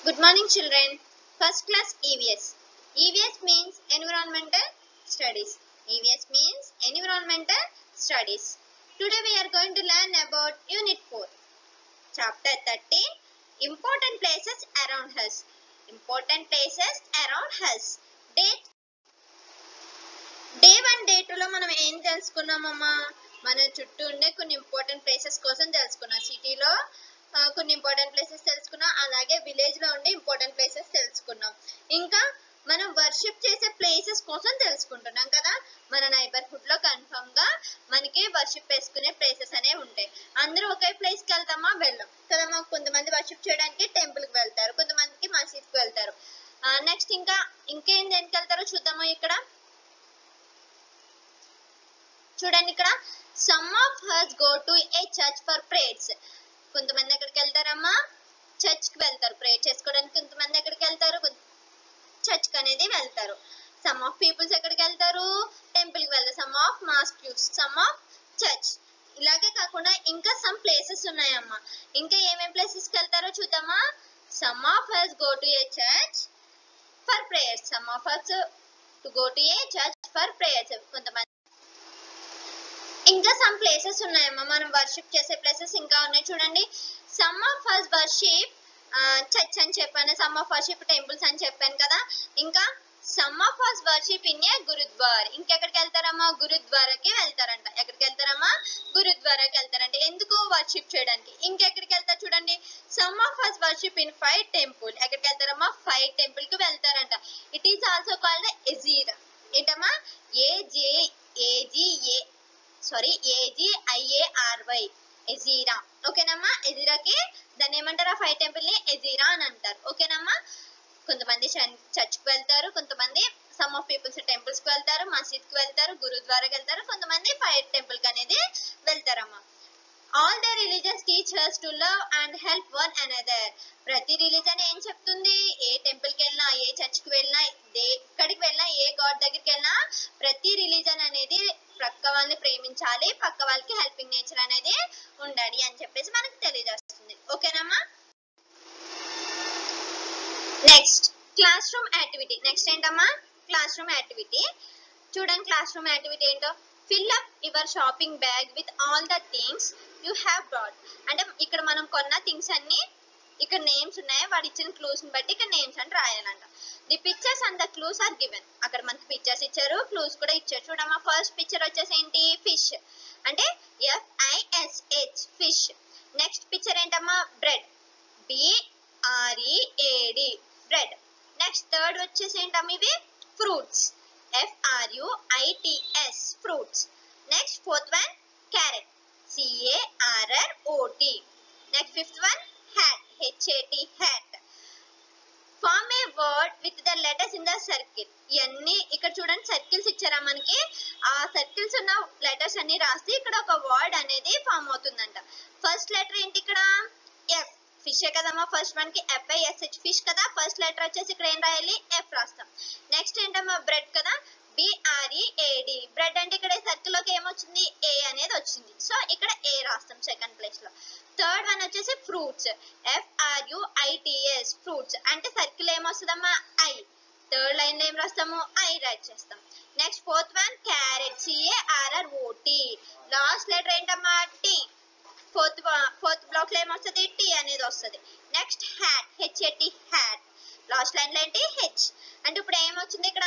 Good morning children. First class EVS. EVS means Environmental Studies. EVS means Environmental Studies. Today we are going to learn about Unit 4. Chapter 13 Important Places Around Us. Important Places Around Us. Date day one day టూలో మనం ఏం తెలుసుకున్నామమ్మా మన చుట్టూ ఉండే కొన్ని important places కోసం తెలుసుకున్నాం సిటీలో కొన్ని ఇంపార్టెంట్ ప్లేసెస్ తెలుసుకున్నాం అలాగే విలేజ్ లో ఉండే ఇంపార్టెంట్ ప్లేసెస్ తెలుసుకున్నాం ఇంకా మనం వర్షిప్ చేసే ప్లేసెస్ కోసం తెలుసుకుంటున్నాం కదా మన నైబర్హుడ్ లో కన్ఫర్మ్ గా మనకి వర్షిప్ వేసుకునే ప్లేసెస్ అనేవి ఉంటాయి అందరూ ఒకే ప్లేస్ కి వెళ్తామా వెళ్ళాం కదమ్మా కొంతమంది వర్షిప్ చేయడానికి టెంపుల్ కి వెళ్తారు కొంతమందికి మసీద్ కి వెళ్తారు నెక్స్ట్ ఇంకా ఇంకేం దేనికి వెళ్తారో చూద్దామా ఇక్కడ చూడండి ఇక్కడ some of us go to a church for prayers కొంతమంది ఎక్కడికి వెళ్తారమ్మా చర్చ్ కి వెళ్తారు ప్రేయర్ చేసుకోవడానికి కొంతమంది ఎక్కడికి వెళ్తారు చర్చ్ కి అనేది వెళ్తారు సమ్ ఆఫ్ పీపుల్స్ ఎక్కడికి వెళ్తారు టెంపుల్ కి వెళ్తారు some of mosques some of church ఇలాగే కాకుండా ఇంకా సమ్ ప్లేసెస్ ఉన్నాయమ్మా ఇంకా ఏమేం ప్లేసెస్ కి వెళ్తారో చూద్దామా some of us go to a church for prayers some of us to go to a church for prayers కొంతమంది ఇంకా సమ్ ప్లేసెస్ ఉన్నాయమ్మా మనం వర్షిప్ చేసే ప్లేసెస్ ఇంకా ఉన్నాయి చూడండి some of us worship church అని చెప్పాను సమ్ ఆఫ్ వర్షిప్ టెంపుల్స్ అని చెప్పాను కదా ఇంకా some of us worship in a gurdwara ఇంకెక్కడికి వెళ్తారమ్మా గురుద్వారాకి వెళ్తారంట ఎక్కడికి వెళ్తారమ్మా గురుద్వారాకి వెళ్తారంట ఎందుకు వర్షిప్ చేయడానికి ఇంకెక్కడికి వెళ్తారు చూడండి some of us worship in five temple ఎక్కడికి వెళ్తారమ్మా ఫైవ్ టెంపుల్ కి వెళ్తారంట it is also called agiary ఏంటమ్మా ఏజే ఏజిఏ సారీ ఏజిఐఏఆర్వై ఎజీరా ఓకేనమ్మా ఎజీరాకి దాన్ని ఏమంటారు ఆ ఫైవ్ టెంపుల్ ని ఎజీరా అని అంటారు ఓకేనమ్మా కొంతమంది చర్చ్ కి వెళ్తారు కొంతమంది సమ్ ఆఫ్ పీపుల్స్ టెంపుల్స్ కి వెళ్తారు మసీద్ కి వెళ్తారు గురుద్వారాకి వెళ్తారు కొంతమంది ఫైవ్ టెంపుల్ కి అనేది వెళ్తారమ్మా all the religious teachers to love and help one another ప్రతి రిలీజన్ ఏం చెప్తుంది ఏ టెంపుల్ కి వెళ్ళినా ఏ చర్చ్ కి వెళ్ళినా ఎక్కడికి వెళ్ళినా ఏ గాడ్ దగ్గరికి వెళ్ళినా ప్రతి రిలీజన్ అనేది పక్క వాళ్ళని ప్రేమించాలి పక్క వాళ్ళకి హెల్పింగ్ నేచర్ అనేది ఉండాలి అని చెప్పేసి మనకు తెలియజేస్తుంది ఓకేనమ్మా next classroom activity next ఏంటమ్మా క్లాస్ రూమ్ యాక్టివిటీ చూడండి క్లాస్ రూమ్ యాక్టివిటీ ఏంటో fill up your shopping bag with all the things you have brought అంటే ఇక్కడ మనం కొన్న థింగ్స్ అన్ని ఇక్కడ నేమ్స్ ఉన్నాయి వాడు ఇచ్చిన క్లూస్ ని బట్టి ఇక్కడ నేమ్స్ అని రాయాలంట the pictures and the clues are given అక్కడ మనకి పిక్చర్స్ ఇచ్చారు క్లూస్ కూడా ఇచ్చారు చూడమ్మా ఫస్ట్ పిక్చర్ వచ్చేసి ఏంటి ఫిష్ అంటే ఎఫ్ఐఎస్హెచ్ ఫిష్ నెక్స్ట్ పిక్చర్ ఏంటమ్మా bread B R E A D bread next third వచ్చేసి ఏంటమ్మా ఇవి fruits F R U I T S fruits next fourth one carrot C A R R O T next fifth one hat H A T hat form a word with the letters in the circle ఇవన్నీ ఇక్కడ చూడండి circles ఇచ్చారా మనకి ఆ సర్కిల్స్ ఉన్న లెటర్స్ అన్ని రాస్తే ఇక్కడ ఒక వర్డ్ అనేది ఫామ్ అవుతుందంట ఫస్ట్ లెటర్ ఏంటి ఇక్కడ ఎఫ్ ఫిష్ కదమ్మా ఫస్ట్ మనకి ఎఫ్ఐఎస్హెచ్ ఫిష్ కదా ఫస్ట్ లెటర్ వచ్చేసి ఇక్కడ ఏం రాయాలి ఎఫ్ రాస్తాం నెక్స్ట్ ఏంటమ్మా బ్రెడ్ కదా బిఆర్ఈఏడి బ్రెడ్ అంటే ఇక్కడ సర్కిల్ లోకి ఏమొచ్చింది ఏ అనేది వచ్చింది సో ఇక్కడ ఏ రాస్తాం సెకండ్ ప్లేస్ లో థర్డ్ వన్ వచ్చేసి ఫ్రూట్స్ ఎఫ్ఆర్యుఐటిఎస్ ఫ్రూట్స్ అంటే సర్కిల్ ఏమొస్తుందమ్మా ఐ థర్డ్ లైన్ లో ఏం రాస్తాము ఐ రైట్ చేస్తాం next fourth one carrot C A R R O T last letter ఏంటమ్మా టీ ఫోర్త్ ఫోర్త్ బ్లాక్ లో ఏమొస్తుంది టీ అనేది వస్తుంది next hat H A T hat last line లో ఏంటి హెచ్ అంటే ఇప్పుడు ఏమొచ్చింది ఇక్కడ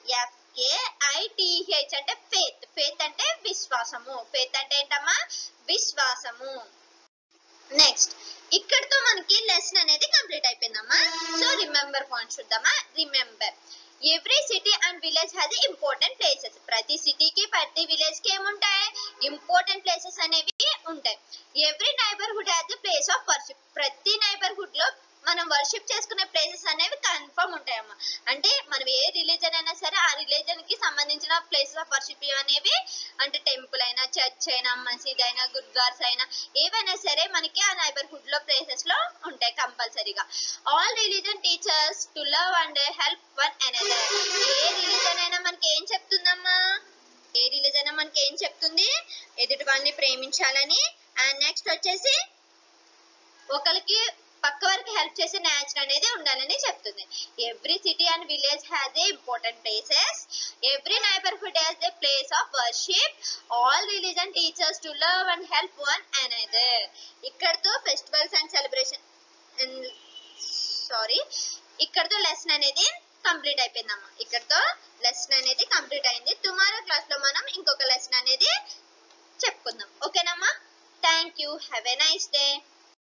ఎఫ్ఏఐటిహెచ్ అంటే ఫేత్ ఫేత్ అంటే విశ్వాసము ఫేత్ అంటే ఏంటమ్మా విశ్వాసము నెక్స్ట్ ఇక్కడతో మనకి లెసన్ అనేది కంప్లీట్ అయిపోయిందమ్మా సో రిమెంబర్ పాయింట్ చూద్దామా remember every city and village has important places ప్రతి సిటీకి ప్రతి విలేజ్ కి ఏముంటాయి ఇంపార్టెంట్ ప్లేసెస్ అనేవి ఉంటాయి every neighbourhood has place of worship ప్రతి నైబర్హుడ్ లో మనం వర్షిప్ చేసుకునే ప్లేసెస్ అనేవి కన్ఫర్మ్ ఉంటాయమ్మా అంటే మనం ఏ రిలీజన్ అయినా సరే ఆ రిలీజన్ కి సంబంధించిన ప్లేసెస్ ఆఫ్ వర్షిప్ అనేవి అంటే టెంపుల్ అయినా చర్చ్ అయినా మసీద్ అయినా గురుద్వార్స్ అయినా ఏవైనా సరే మనకి ఆ నైబర్హుడ్ లో ప్లేసెస్ లో ఉంటాయి కంపల్సరీగా all religion teachers to love and help one another ఏ రిలీజన్ అయినా మనకి ఏం చెప్తుందమ్మా ఏ రిలీజన్ అయినా మనకి ఏం చెప్తుంది ఎదుటి వాళ్ళని ప్రేమించాలని అండ్ నెక్స్ట్ వచ్చేసి ఒకరికి పక్క వారికి హెల్ప్ చేసే నేచర్ అనేది ఉండాలని చెప్తుంది every city and village has a important places every neighbourhood has a place of worship all religion teachers to love and help one another ఇక్కడతో ఫెస్టివల్స్ అండ్ సెలబ్రేషన్ సారీ ఇక్కడతో లెసన్ అనేది complete అయిపోయిందమ్మా ఇక్కడతో lesson అనేది complete అయింది tomorrow class లో మనం ఇంకొక లెసన్ అనేది చెప్పుకుందాం ఓకేనమ్మా thank you have a nice day